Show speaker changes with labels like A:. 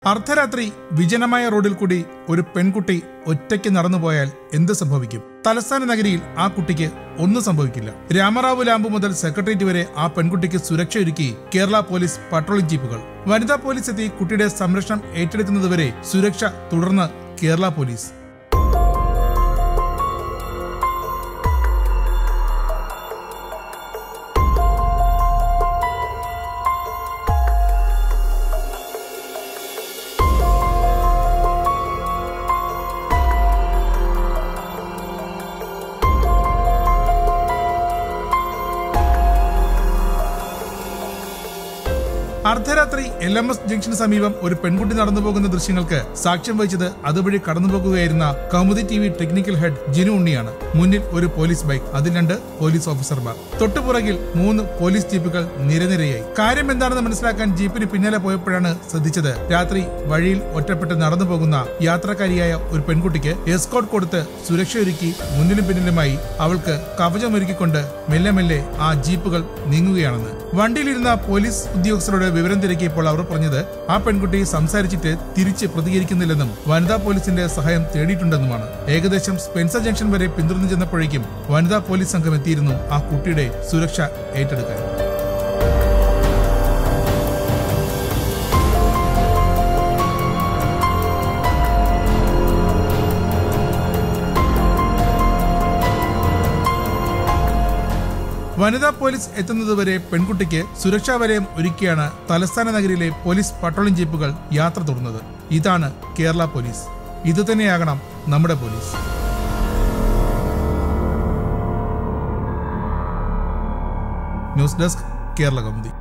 A: അർദ്ധരാത്രി വിജനമായ റോഡിൽ കൂടി ഒരു പെൺകുട്ടി ഒറ്റയ്ക്ക് നടന്നുപോയാൽ എന്ത് സംഭവിക്കും തലസ്ഥാന നഗരിയിൽ ആ കുട്ടിക്ക് ഒന്നും സംഭവിക്കില്ല രാമറാവു ലാമ്പു മുതൽ സെക്രട്ടേറിയറ്റ് വരെ ആ പെൺകുട്ടിക്ക് സുരക്ഷ ഒരുക്കി കേരള പോലീസ് പട്രോളിംഗ് ജീപ്പുകൾ വനിതാ പോലീസ് എത്തി കുട്ടിയുടെ സംരക്ഷണം ഏറ്റെടുക്കുന്നതുവരെ സുരക്ഷ തുടർന്ന് കേരള പോലീസ് അർദ്ധരാത്രി എൽ എം എസ് ജംഗ്ഷന് സമീപം ഒരു പെൺകുട്ടി നടന്നു പോകുന്ന ദൃശ്യങ്ങൾക്ക് സാക്ഷ്യം വഹിച്ചത് അതുവഴി കടന്നുപോകുകയായിരുന്ന Kaumudi T V technical head Jinu ഉണ്ണിയാണ് മുന്നിൽ ഒരു പോലീസ് ബൈക്ക് അതിൽ രണ്ട് പോലീസ് ഓഫീസർമാർ തൊട്ടുപുറകിൽ മൂന്ന് പോലീസ് ജീപ്പുകൾ നിരനിരയായി കാര്യം എന്താണെന്ന് മനസ്സിലാക്കാൻ ജീപ്പിന് പിന്നാലെ പോയപ്പോഴാണ് ശ്രദ്ധിച്ചത് രാത്രി വഴിയിൽ ഒറ്റപ്പെട്ട് നടന്നു പോകുന്ന യാത്രക്കാരിയായ ഒരു പെൺകുട്ടിക്ക് എസ്കോട്ട് കൊടുത്ത് സുരക്ഷയൊരുക്കി മുന്നിലും പിന്നിലുമായി അവൾക്ക് കവചമൊരുക്കിക്കൊണ്ട് മെല്ലെ മെല്ലെ ആ ജീപ്പുകൾ നീങ്ങുകയാണെന്ന് വണ്ടിയിലിരുന്ന പോലീസ് ഉദ്യോഗസ്ഥരോട് വിവരം തിരക്കിയപ്പോൾ അവർ പറഞ്ഞത് ആ പെൺകുട്ടി സംസാരിച്ചിട്ട് തിരിച്ച് പ്രതികരിക്കുന്നില്ലെന്നും വനിതാ പോലീസിന്റെ സഹായം തേടിയിട്ടുണ്ടെന്നുമാണ് ഏകദേശം സ്പെൻസർ ജംഗ്ഷൻ വരെ പിന്തുടർന്നു ചെന്നപ്പോഴേക്കും വനിതാ പോലീസ് സംഘം എത്തിയിരുന്നു ആ കുട്ടിയുടെ സുരക്ഷ ഏറ്റെടുക്കാൻ വനിതാ പോലീസ് എത്തുന്നതുവരെ പെൺകുട്ടിക്ക് സുരക്ഷാ വലയം ഒരുക്കിയാണ് തലസ്ഥാന നഗരിയിലെ പോലീസ് പട്രോളിംഗ് ജീപ്പുകൾ യാത്ര തുടർന്നത് ഇതാണ് കേരള പോലീസ് ഇത് തന്നെയാകണം നമ്മുടെ police news desk Kerala Kaumudi